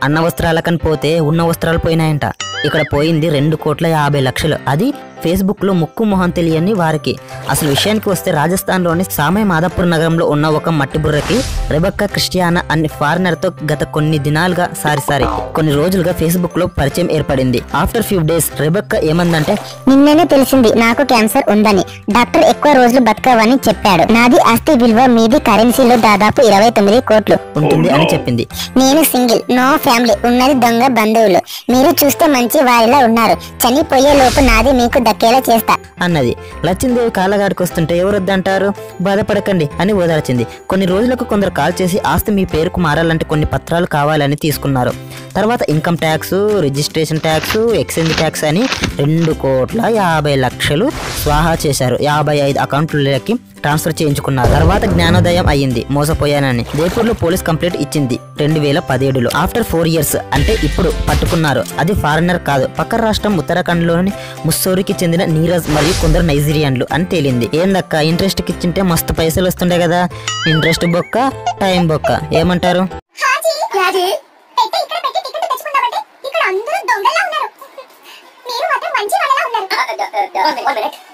అన్న వస్త్రాలకని పోతే ఉన్న వస్త్రాలు పోయినాయంట ఇక్కడ పోయింది రెండు కోట్ల యాభై లక్షలు అది ఫేస్బుక్ లో ముక్కు మొహం తెలియని వారికి అసలు విషయానికి వస్తే రాజస్థాన్ లోని సామయ మాదాపూర్ నగరంలో ఉన్న ఒక మట్టి బుర్రకి రెబక్క క్రిస్టియానా అనే ఫారినర్ తో గత కొన్ని దినాలుగా సారీ సారీ కొన్ని రోజులుగా ఫేస్బుక్ లో పరిచయం ఏర్పడింది ఆఫ్టర్ ఫ్యూ డేస్ రెబక్క ఏమందంటే నిన్ననే తెలిసింది నాకు క్యాన్సర్ ఉందని డాక్టర్ ఎక్కువ రోజులు బతకవని చెప్పాడు నాది ఆస్తి విలువ మీది కరెన్సీలో దాదాపు ఇరవై తొమ్మిది కోట్లు ఉంటుంది అని చెప్పింది నేను సింగిల్ నో ఫ్యామిలీ ఉన్నది దొంగ బంధువులు మీరు చూస్తే మంచి వారిలా ఉన్నారు చనిపోయే లోపు నాది మీకు దక్కేలా చేస్తా అన్నది లచ్చిందేవి కాళ్ళగాడికి వస్తుంటే ఎవరు వద్దంటారు బాధపడకండి అని ఓదార్చింది కొన్ని రోజులకు కొందరు కాల్ చేసి ఆస్తి మీ పేరుకు మారాలంటే కొన్ని పత్రాలు కావాలని తీసుకున్నారు తర్వాత income tax registration tax exchange tax అని రెండు కోట్ల యాభై లక్షలు స్వాహా చేశారు యాభై ఐదు అకౌంట్లకి ట్రాన్స్ఫర్ చేయించుకున్నారు తర్వాత జ్ఞానోదయం అయ్యింది మోసపోయానని జైపూర్లో పోలీస్ కంప్లైంట్ ఇచ్చింది రెండు వేల పదిహేడులో ఆఫ్టర్ ఫోర్ ఇయర్స్ అంటే ఇప్పుడు పట్టుకున్నారు అది ఫారినర్ కాదు పక్క రాష్ట్రం ఉత్తరాఖండ్లోని ముస్సోరికి చెందిన నీరజ్ మరియు కొందరు నైజీరియన్లు అని తేలింది ఏందక్క ఇంట్రెస్ట్ కి ఇచ్చింటే మస్తు పైసలు వస్తుండే కదా ఇంట్రెస్ట్ బొక్క టైం బొక్క ఏమంటారు రాజీ పెట్టి ఇక్కడ పెట్టి టికెట్ తెచ్చుకుందామంటే ఇక్కడ అందరూ దొంగలా ఉన్నారు మీరు మాత్రం మంచి వాళ్ళలా ఉన్నారు